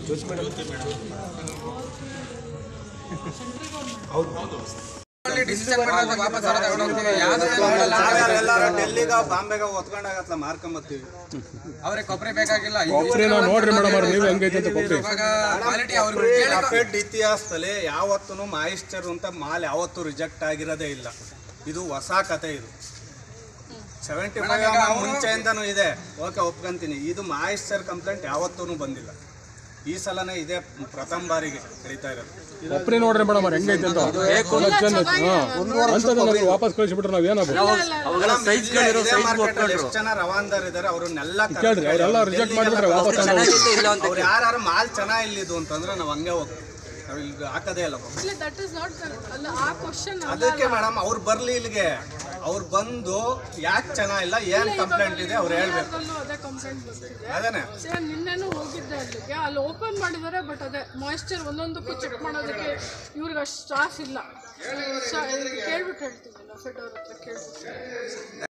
ಎಲ್ಲಾರು ಡೆಲ್ಲಿಗ ಬಾಂಬೆಗ ಒತ್ಕೊಂಡಾಗತ್ಲ ಮಾರ್ಕೊಂಬತ್ತೀವಿ ಅವ್ರಿಗೆ ಕೊಬ್ಬರಿ ಬೇಕಾಗಿಲ್ಲ ಕೊಬ್ಬರಿನ ನೋಡ್ರಿ ಮೇಡಮ್ ಅವ್ರು ನೀವು ಹೆಂಗೈತೆ ಅಂತ ಕೊಬ್ಬರಿ ಇವಾಗ ಕ್ವಾಲಿಟಿ ಅವ್ರಿಗೆ ಫೆಡ್ ಇತಿಹಾಸದಲ್ಲಿ ಯಾವತ್ತೂ ಮಾಯಿಶ್ಚರ್ ಅಂತ ಮಾಲ್ ಯಾವತ್ತೂ ರಿಜೆಕ್ಟ್ ಆಗಿರೋದೇ ಇಲ್ಲ ಇದು ಹೊಸ ಕತೆ ಇದು ಸೆವೆಂಟಿ ಫೈವ್ ಮುಂಚೆಯಿಂದನೂ ಇದೆ ಓಕೆ ಒಪ್ಕೊಂತೀನಿ ಇದು ಮಾಯಿಶ್ಚರ್ ಕಂಪ್ಲೇಂಟ್ ಯಾವತ್ತೂ ಬಂದಿಲ್ಲ ಈ ಸಲನೇ ಇದೇ ಪ್ರಥಮ ಬಾರಿಗೆ ನಡೀತಾ ಇರೋದು ಕೊಬ್ಬರಿ ನೋಡ್ರಿ ಮೇಡಮ್ ಅವ್ರು ಹೆಂಗೈತೆ ಅಂತ ಲಕ್ಷಣ ಅಂತದ ನಮ್ಗೆ ವಾಪಸ್ ಕಳಿಸ್ಬಿಟ್ರೆ ನಾವು ಏನಾಗ್ಬೇಕು ಎಷ್ಟು ಜನ ರವಾನ್ದಾರ್ ಇದಾರೆ ಅವ್ರನ್ನೆಲ್ಲ ಕೇಳ್ರಿ ಅವರೆಲ್ಲ ರಿಜೆಕ್ಟ್ ಮಾಡಿಬಿಟ್ರೆ ವಾಪಸ್ ತಗೊಂಡು ಅವ್ರು ಯಾರು ಮಾಲ್ ಚೆನ್ನಾಗಿಲ್ಲಿದು ಅಂತಂದ್ರೆ ನಾವು ಹಂಗೆ ಹೋಗ್ತೀವಿ ನಾವು ಇಲ್ಲಿ ಹಾಕೋದೇ ಇಲ್ಲ ಪಾಪ. ದಟ್ ಇಸ್ ನಾಟ್ ಅಲ್ಲ ಆ ಕ್ವಶನ್ ಅದಕ್ಕೆ ಮೇಡಮ್ ಅವ್ರು ಬರ್ಲಿ ಇಲ್ಲಿಗೆ ಅವ್ರು ಬಂದು ಯಾಕೆ ಚೆನ್ನಾಗಿಲ್ಲ ಏನ್ ಕಂಪ್ಲೇಂಟ್ ಇದೆ ಅವ್ರು ಹೇಳ್ಬೇಕು ಅದೇ ಕಂಪ್ಲೇಂಟ್ ಬರ್ತಿದೆ ಅದೇನೆ ಸರ್ ನಿನ್ನೆನೂ ಹೋಗಿದ್ದೆ ಅಲ್ಲಿಗೆ ಅಲ್ಲಿ ಓಪನ್ ಮಾಡಿದ್ದಾರೆ ಬಟ್ ಅದೇ ಮಾಯಿಶ್ಚರ್ ಒಂದೊಂದಕ್ಕೂ ಚೆಕ್ ಮಾಡೋದಕ್ಕೆ ಇವ್ರಿಗೆ ಅಷ್ಟು ಸ್ಟಾಫ್ ಇಲ್ಲ ಸೊ ಕೇಳ್ಬಿಟ್ಟು ಹೇಳ್ತೀನಿ ಫೆಡ್ ಅವ್ರ ಹತ್ರ ಕೇಳ್ಬಿಟ್ಟು